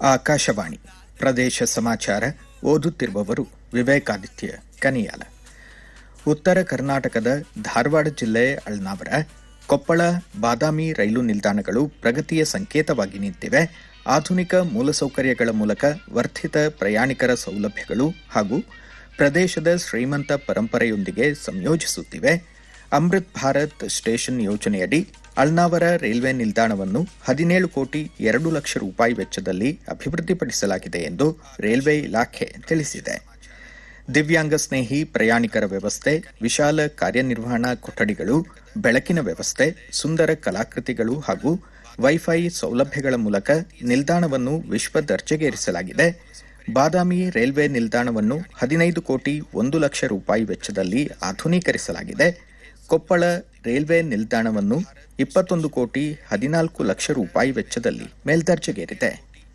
ಆಕಾಶವಾಣಿ ಪ್ರದೇಶ ಸಮಾಚಾರ ಓದುತ್ತಿರುವವರು ವಿವೇಕಾದಿತ್ಯ ಕನಿಯಾಲ ಉತ್ತರ ಕರ್ನಾಟಕದ ಧಾರವಾಡ ಜಿಲ್ಲೆ ಅಳ್ನಾವರ ಕೊಪ್ಪಳ ಬಾದಾಮಿ ರೈಲು ನಿಲ್ದಾಣಗಳು ಪ್ರಗತಿಯ ಸಂಕೇತವಾಗಿ ನಿಂತಿವೆ ಆಧುನಿಕ ಮೂಲಸೌಕರ್ಯಗಳ ಮೂಲಕ ವರ್ಧಿತ ಪ್ರಯಾಣಿಕರ ಸೌಲಭ್ಯಗಳು ಹಾಗೂ ಪ್ರದೇಶದ ಶ್ರೀಮಂತ ಪರಂಪರೆಯೊಂದಿಗೆ ಸಂಯೋಜಿಸುತ್ತಿವೆ ಅಮೃತ್ ಭಾರತ್ ಸ್ಟೇಷನ್ ಯೋಜನೆಯಡಿ ಅಳ್ನಾವರ ರೈಲ್ವೆ ನಿಲ್ದಾಣವನ್ನು ಹದಿನೇಳು ಕೋಟಿ ಎರಡು ಲಕ್ಷ ರೂಪಾಯಿ ವೆಚ್ಚದಲ್ಲಿ ಅಭಿವೃದ್ಧಿಪಡಿಸಲಾಗಿದೆ ಎಂದು ರೈಲ್ವೆ ಇಲಾಖೆ ತಿಳಿಸಿದೆ ದಿವ್ಯಾಂಗ ಸ್ನೇಹಿ ಪ್ರಯಾಣಿಕರ ವ್ಯವಸ್ಥೆ ವಿಶಾಲ ಕಾರ್ಯನಿರ್ವಹಣಾ ಕೊಠಡಿಗಳು ಬೆಳಕಿನ ವ್ಯವಸ್ಥೆ ಸುಂದರ ಕಲಾಕೃತಿಗಳು ಹಾಗೂ ವೈಫೈ ಸೌಲಭ್ಯಗಳ ಮೂಲಕ ನಿಲ್ದಾಣವನ್ನು ವಿಶ್ವ ದರ್ಜೆಗೇರಿಸಲಾಗಿದೆ ಬಾದಾಮಿ ರೈಲ್ವೆ ನಿಲ್ದಾಣವನ್ನು ಹದಿನೈದು ಕೋಟಿ ಒಂದು ಲಕ್ಷ ರೂಪಾಯಿ ವೆಚ್ಚದಲ್ಲಿ ಆಧುನೀಕರಿಸಲಾಗಿದೆ ಕೊಪ್ಪಳ ರೈಲ್ವೆ ನಿಲ್ದಾಣವನ್ನು ಇಪ್ಪತ್ತೊಂದು ಕೋಟಿ ಹದಿನಾಲ್ಕು ಲಕ್ಷ ರೂಪಾಯಿ ವೆಚ್ಚದಲ್ಲಿ ಮೇಲ್ದರ್ಜೆಗೇರಿದೆ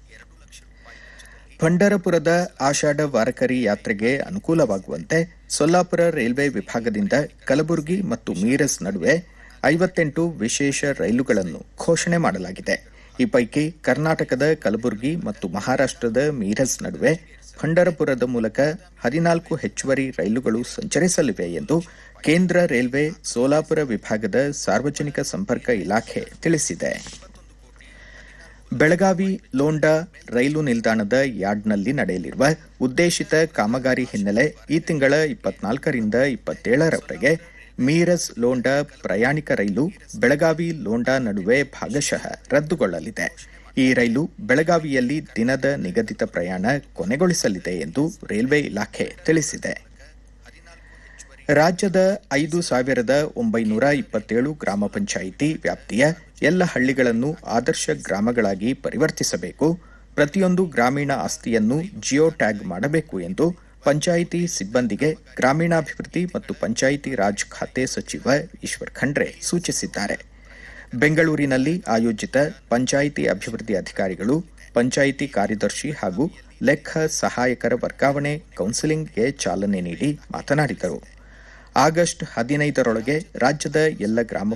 ಪಂಢರಪುರದ ಆಷಾಢ ವಾರಕರಿ ಯಾತ್ರೆಗೆ ಅನುಕೂಲವಾಗುವಂತೆ ಸೊಲ್ಲಾಪುರ ರೈಲ್ವೆ ವಿಭಾಗದಿಂದ ಕಲಬುರಗಿ ಮತ್ತು ಮೀರಜ್ ನಡುವೆ ಐವತ್ತೆಂಟು ವಿಶೇಷ ರೈಲುಗಳನ್ನು ಘೋಷಣೆ ಮಾಡಲಾಗಿದೆ ಈ ಪೈಕಿ ಕರ್ನಾಟಕದ ಕಲಬುರಗಿ ಮತ್ತು ಮಹಾರಾಷ್ಟದ ಮೀರಜ್ ನಡುವೆ ಪಂಢರಪುರದ ಮೂಲಕ ಹದಿನಾಲ್ಕು ಹೆಚ್ಚುವರಿ ರೈಲುಗಳು ಸಂಚರಿಸಲಿವೆ ಎಂದು ಕೇಂದ್ರ ರೈಲ್ವೆ ಸೋಲಾಪುರ ವಿಭಾಗದ ಸಾರ್ವಜನಿಕ ಸಂಪರ್ಕ ಇಲಾಖೆ ತಿಳಿಸಿದೆ ಬೆಳಗಾವಿ ಲೋಂಡಾ ರೈಲು ನಿಲ್ದಾಣದ ಯಾರ್ಡ್ನಲ್ಲಿ ನಡೆಯಲಿರುವ ಉದ್ದೇಶಿತ ಕಾಮಗಾರಿ ಹಿನ್ನೆಲೆ ಈ ತಿಂಗಳ ಇಪ್ಪತ್ನಾಲ್ಕರಿಂದ ಇಪ್ಪತ್ತೇಳರವರೆಗೆ ಮೀರಜ್ ಲೋಂಡಾ ಪ್ರಯಾಣಿಕ ರೈಲು ಬೆಳಗಾವಿ ಲೋಂಡಾ ನಡುವೆ ಭಾಗಶಃ ರದ್ದುಗೊಳ್ಳಲಿದೆ ಈ ರೈಲು ಬೆಳಗಾವಿಯಲ್ಲಿ ದಿನದ ನಿಗದಿತ ಪ್ರಯಾಣ ಕೊನೆಗೊಳಿಸಲಿದೆ ಎಂದು ರೈಲ್ವೆ ಇಲಾಖೆ ತಿಳಿಸಿದೆ ರಾಜ್ಯದ ಐದು ಸಾವಿರದ ಒಂಬೈನೂರ ಇಪ್ಪತ್ತೇಳು ಗ್ರಾಮ ಪಂಚಾಯಿತಿ ವ್ಯಾಪ್ತಿಯ ಎಲ್ಲ ಹಳ್ಳಿಗಳನ್ನು ಆದರ್ಶ ಗ್ರಾಮಗಳಾಗಿ ಪರಿವರ್ತಿಸಬೇಕು ಪ್ರತಿಯೊಂದು ಗ್ರಾಮೀಣ ಆಸ್ತಿಯನ್ನು ಜಿಯೋ ಟ್ಯಾಗ್ ಮಾಡಬೇಕು ಎಂದು ಪಂಚಾಯಿತಿ ಸಿಬ್ಬಂದಿಗೆ ಗ್ರಾಮೀಣಾಭಿವೃದ್ಧಿ ಮತ್ತು ಪಂಚಾಯಿತಿ ರಾಜ್ ಖಾತೆ ಸಚಿವ ಈಶ್ವರ್ ಖಂಡ್ರೆ ಸೂಚಿಸಿದ್ದಾರೆ ಬೆಂಗಳೂರಿನಲ್ಲಿ ಆಯೋಜಿತ ಪಂಚಾಯಿತಿ ಅಭಿವೃದ್ಧಿ ಅಧಿಕಾರಿಗಳು ಪಂಚಾಯಿತಿ ಕಾರ್ಯದರ್ಶಿ ಹಾಗೂ ಲೆಕ್ಕ ಸಹಾಯಕರ ವರ್ಗಾವಣೆ ಕೌನ್ಸಿಲಿಂಗ್ಗೆ ಚಾಲನೆ ನೀಡಿ ಮಾತನಾಡಿದರು ಆಗಸ್ಟ್ ಹದಿನೈದರೊಳಗೆ ರಾಜ್ಯದ ಎಲ್ಲ ಗ್ರಾಮ